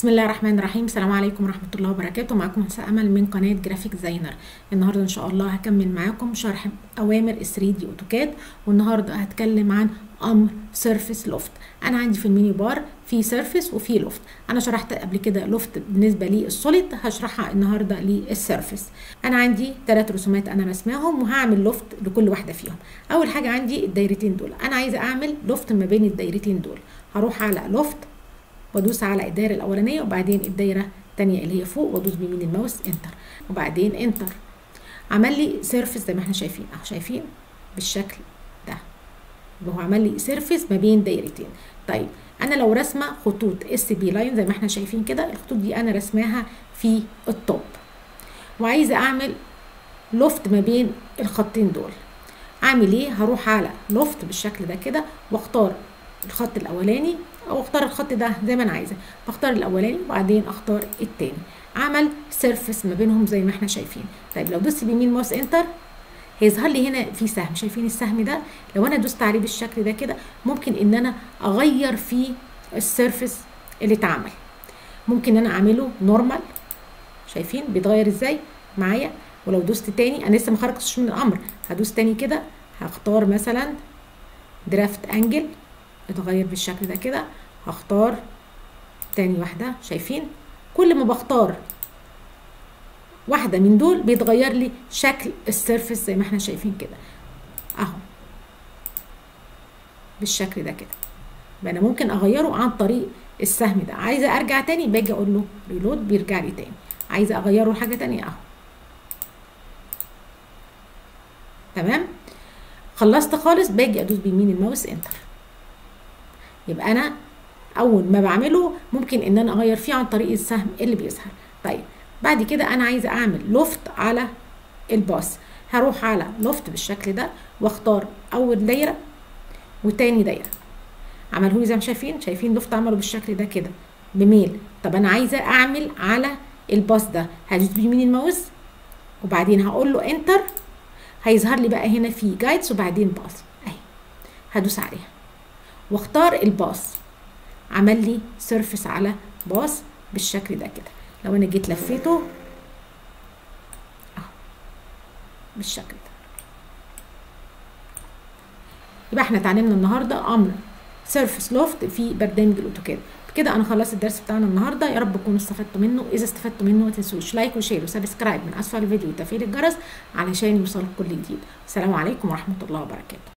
بسم الله الرحمن الرحيم السلام عليكم ورحمة الله وبركاته معكم هسه أمل من قناة جرافيك ديزاينر النهاردة إن شاء الله هكمل معاكم شرح أوامر 3 دي أوتوكاد والنهاردة هتكلم عن أمر سيرفيس لوفت أنا عندي في الميني بار في سيرفيس وفي لوفت أنا شرحت قبل كده لوفت بالنسبة للسوليد هشرحها النهاردة للسيرفيس أنا عندي ثلاث رسومات أنا رسماهم وهعمل لوفت لكل واحدة فيهم أول حاجة عندي الدايرتين دول أنا عايزة أعمل لوفت ما بين الدايرتين دول هروح على لوفت وادوس على الدايره الاولانيه وبعدين الدايره الثانيه اللي هي فوق وادوس بيمين الماوس انتر وبعدين انتر عمل لي سيرفيس زي ما احنا شايفين اهو شايفين بالشكل ده يبقى هو عمل لي سيرفيس ما بين دايرتين طيب انا لو رسمه خطوط اس بي لاين زي ما احنا شايفين كده الخطوط دي انا رسماها في التوب وعايزه اعمل لوفت ما بين الخطين دول اعمل ايه هروح على لوفت بالشكل ده كده واختار الخط الاولاني او اختار الخط ده زي ما انا عايزه بختار الاولاني وبعدين اختار التاني عمل سيرفس ما بينهم زي ما احنا شايفين طيب لو دوست بيمين ماوس انتر هيظهر لي هنا في سهم شايفين السهم ده لو انا دوست عليه بالشكل ده كده ممكن ان انا اغير فيه السيرفس اللي اتعمل ممكن ان انا اعمله نورمال شايفين بيتغير ازاي معايا ولو دوست تاني انا لسه ما خرجتش من الامر هدوس تاني كده هختار مثلا درافت انجل اتغير بالشكل ده كده هختار تاني واحدة شايفين كل ما بختار واحدة من دول بيتغير لي شكل السيرفس زي ما احنا شايفين كده اهو بالشكل ده كده يبقى انا ممكن اغيره عن طريق السهم ده عايزة ارجع تاني باجي اقول له ريلود بيرجع لي تاني عايزة اغيره لحاجة تانية اهو تمام خلصت خالص باجي ادوس بيمين الماوس انتر يبقى انا اول ما بعمله ممكن ان انا اغير فيه عن طريق السهم اللي بيظهر طيب بعد كده انا عايزه اعمل لوفت على الباص هروح على لوفت بالشكل ده واختار اول دايره وتاني دايره عمله لي زي ما شايفين شايفين لوفت عمله بالشكل ده كده بميل طب انا عايزه اعمل على الباص ده هدوس بيمين الماوس وبعدين هقول له انتر هيظهر لي بقى هنا في جايدز وبعدين باص اهي هدوس عليها واختار الباص عمل لي سيرفس على باص بالشكل ده كده لو انا جيت لفيته اهو بالشكل ده يبقى احنا اتعلمنا النهارده امر سيرفس لوفت في برنامج الاوتوكاد كده انا خلصت الدرس بتاعنا النهارده يا رب تكونوا استفدتوا منه اذا استفدتوا منه ما تنسوش لايك وشير وسبسكرايب من اسفل الفيديو وتفعيل الجرس علشان يوصلك كل جديد السلام عليكم ورحمه الله وبركاته